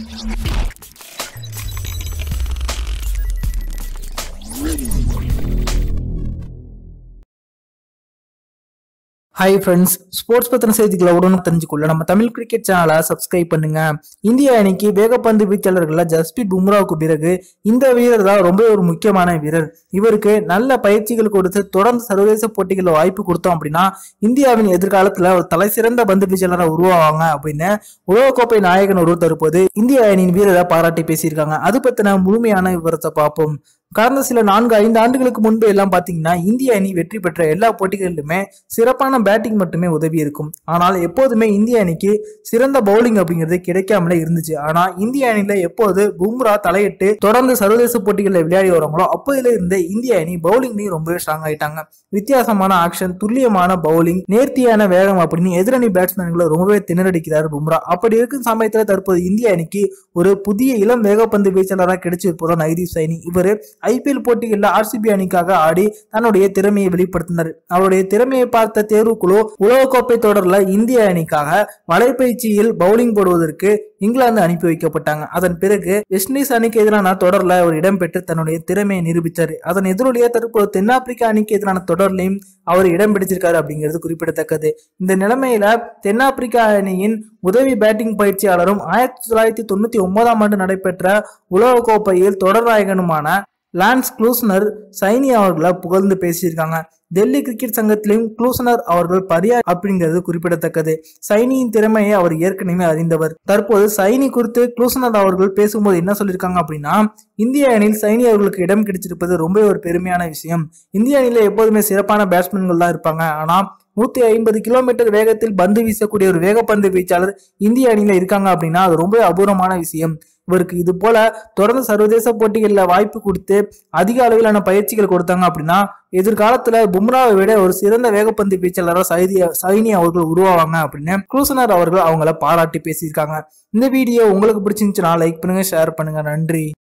hi friends sports பத்தின செய்திகளை உடனே தெரிஞ்சுக்கொள்ள நம்ம தமிழ் கிரிக்கெட் சேனலை சப்ஸ்கிரைப் பண்ணுங்க இந்திய அணிக்கு வேகப்பந்து வீச்சாளர்கள ஜஸ்பித் பும்ராவுக்கு பிறகு இந்த வீரர் தான் ரொம்ப ஒரு முக்கியமான வீரர் இவருக்கு நல்ல பயிற்சிகள் கொடுத்து தொடர்ந்து சர்வதேச போட்டிகளில் வாய்ப்பு கொடுத்தோம் அப்படின்னா இந்தியாவின் எதிர்காலத்துல ஒரு தலை சிறந்த பந்து வீச்சாளராக உருவாவாங்க அப்படின்னு உலகக்கோப்பை நாயகன் ஒருவர் தற்போது இந்திய அணியின் வீரரை பாராட்டி பேசியிருக்காங்க அது பத்தின முழுமையான விவரத்தை பார்ப்போம் கடந்த சில நான்கு ஐந்து ஆண்டுகளுக்கு முன்பு எல்லாம் பாத்தீங்கன்னா இந்திய அணி வெற்றி பெற்ற எல்லா போட்டிகளிலுமே சிறப்பான பேட்டிங் மட்டுமே உதவி இருக்கும் ஆனால் எப்போதுமே இந்திய அணிக்கு சிறந்த பவுலிங் அப்படிங்கிறது கிடைக்காமலே இருந்துச்சு ஆனா இந்திய அணியில எப்போது பும்ரா தலையிட்டு தொடர்ந்து சர்வதேச போட்டிகளில் விளையாடி வராங்களோ அப்போதுல இருந்தே இந்திய அணி பவுலிங்லையும் ரொம்பவே ஸ்ட்ராங் ஆயிட்டாங்க வித்தியாசமான ஆக்ஷன் துல்லியமான பவுலிங் நேர்த்தியான வேகம் அப்படின்னு எதிரணி பேட்ஸ்மேன்களை ரொம்பவே திணறடிக்கிறார் பும்ரா அப்படி இருக்கும் சமயத்துல தற்போது இந்திய அணிக்கு ஒரு புதிய இளம் வேகப்பந்து வீச்சாளராக கிடைச்சிருப்பதா நைதீப் சைனி இவர் ஐபிஎல் போட்டிகளில் ஆர்சிபி அணிக்காக ஆடி தன்னுடைய திறமையை வெளிப்படுத்தினார் அவருடைய திறமையை பார்த்த தேர்வுக்குழு உலகக்கோப்பை தொடர்ல இந்திய அணிக்காக வலைப்பயிற்சியில் பவுலிங் போடுவதற்கு இங்கிலாந்து அனுப்பி வைக்கப்பட்டாங்க அதன் பிறகு வெஸ்ட் இண்டீஸ் அணிக்கு எதிரான தொடர்ல அவர் இடம்பெற்று தன்னுடைய திறமையை நிரூபித்தார் அதன் எதிரொலியா தற்போது தென்னாப்பிரிக்கா அணிக்கு எதிரான தொடர்லையும் அவர் இடம் பிடிச்சிருக்காரு அப்படிங்கிறது குறிப்பிடத்தக்கது இந்த நிலைமையில தென்னாப்பிரிக்கா அணியின் உதவி பேட்டிங் பயிற்சியாளரும் ஆயிரத்தி தொள்ளாயிரத்தி தொண்ணூத்தி ஒன்பதாம் ஆண்டு நடைபெற்ற உலகக்கோப்பையில் தொடர் நாயகனுமான லான்ஸ் க்ளூஸ்னர் சைனி அவர்களை புகழ்ந்து பேசியிருக்காங்க டெல்லி கிரிக்கெட் சங்கத்திலையும் க்ளூசனர் அவர்கள் பரியா அப்படிங்கிறது குறிப்பிடத்தக்கது சைனியின் திறமையை அவர் ஏற்கனவே அறிந்தவர் தற்போது சைனி குறித்து க்ளூசனர் அவர்கள் பேசும்போது என்ன சொல்லியிருக்காங்க அப்படின்னா இந்திய அணியில் சைனி அவர்களுக்கு இடம் கிடைச்சிருப்பது ரொம்ப ஒரு பெருமையான விஷயம் இந்திய அணியில எப்போதுமே சிறப்பான பேட்ஸ்மேன்கள் தான் இருப்பாங்க ஆனா நூத்தி ஐம்பது கிலோமீட்டர் வேகத்தில் பந்து வீசக்கூடிய ஒரு வேகப்பந்து வீச்சாளர் இந்திய அணியில இருக்காங்க அப்படின்னா அது ரொம்ப அபூர்வமான விஷயம் இவருக்கு இது போல தொடர்ந்து சர்வதேச போட்டிகளில் வாய்ப்பு கொடுத்து அதிக அளவிலான பயிற்சிகள் கொடுத்தாங்க அப்படின்னா எதிர்காலத்துல பும்ராவை விட ஒரு சிறந்த வேகப்பந்து வீச்சாளராக சைதி சைனி அவர்கள் உருவாவாங்க அப்படின்னு க்ளூசனர் அவர்கள் அவங்கள பாராட்டி பேசியிருக்காங்க இந்த வீடியோ உங்களுக்கு பிடிச்சிருந்துச்சுன்னா லைக் பண்ணுங்க ஷேர் பண்ணுங்க நன்றி